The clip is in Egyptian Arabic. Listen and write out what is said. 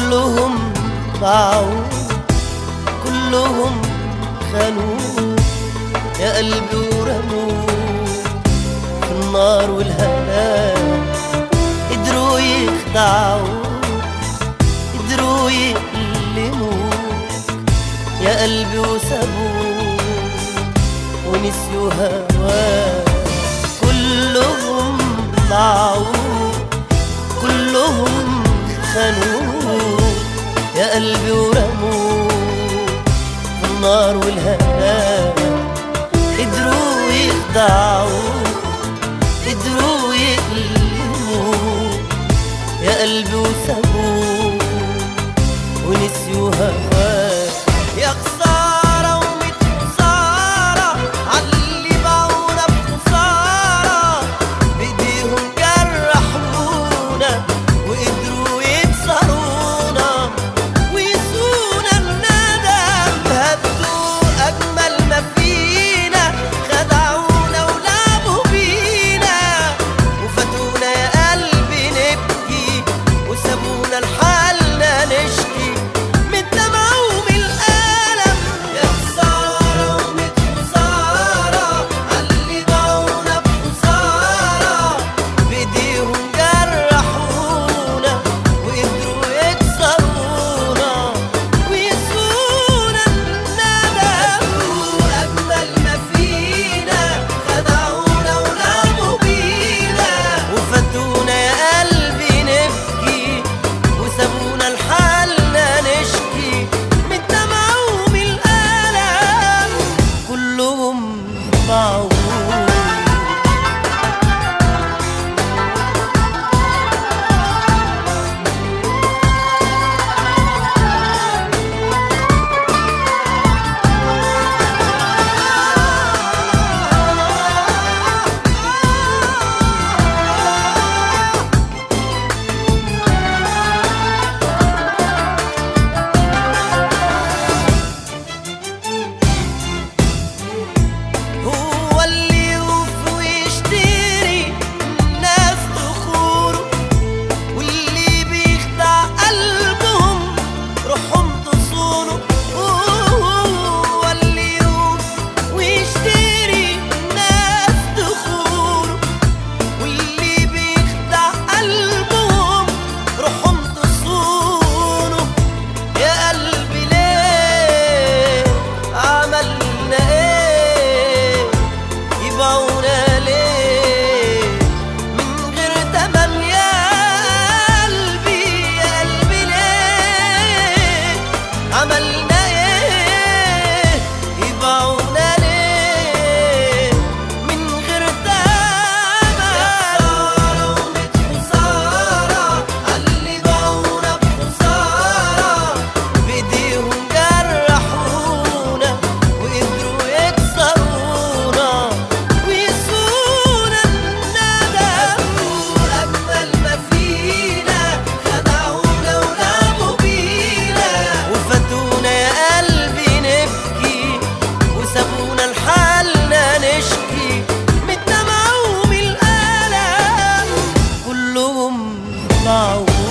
كلهم باعوا كلهم خانوا يا قلبي ورموا في النار والهلاك قدروا يخدعوا قدروا يألموا يا قلبي وسابوك ونسيوا هواك كلهم ضاعوا كلهم خانوا يا قلبي ورموا في النار والهلاك قدروا يخدعوا قدروا يألموا يا قلبي وسابوك ونسيوا هواك يا خسارة وميت خسارة عاللي باعونا بخسارة بإيديهم جرحونا وقدروا يكسرونا ويسونا الندم هدوا أجمل ما فينا خدعونا ولعبوا بينا وفاتونا يا قلبي نبكي وسابونا لحالنا نشكي من الدمع ومن الألم يا خسارة ومن خسارة عاللي باعونا بخسارة بإيديهم جرحونا وقدروا يكسرونا ويسونا الندم أجمل ما فينا خدعونا ولعبوا بينا وفاتونا يا قلبي نبكي وسابونا لحالنا نشكي من الدمع ومن الألم كلهم ضاعوا هو اللي يوفي ويشتري الناس تخوره واللي بيخدع قلبهم روحهم تصونه هو اللي يوفي ويشتري الناس تخوره واللي بيخدع قلبهم روحهم تصونه يا قلبي ليه عملنا ايه يبعونا ليه من غير تمن يا قلبي يا قلبي ليه عملنا ايه يبعونا ليه من غير تمن خسارة عاللي باعونا بخسارة بإيديهم جرحونا وقدروا يكسرونا ويسونا الندم أجمل ما فينا خدعونا ولعبوا بينا وفاتونا يا قلبي نبكي وسابونا لحالنا نشكي من الدمع ومن الألم كلهم ضاعوا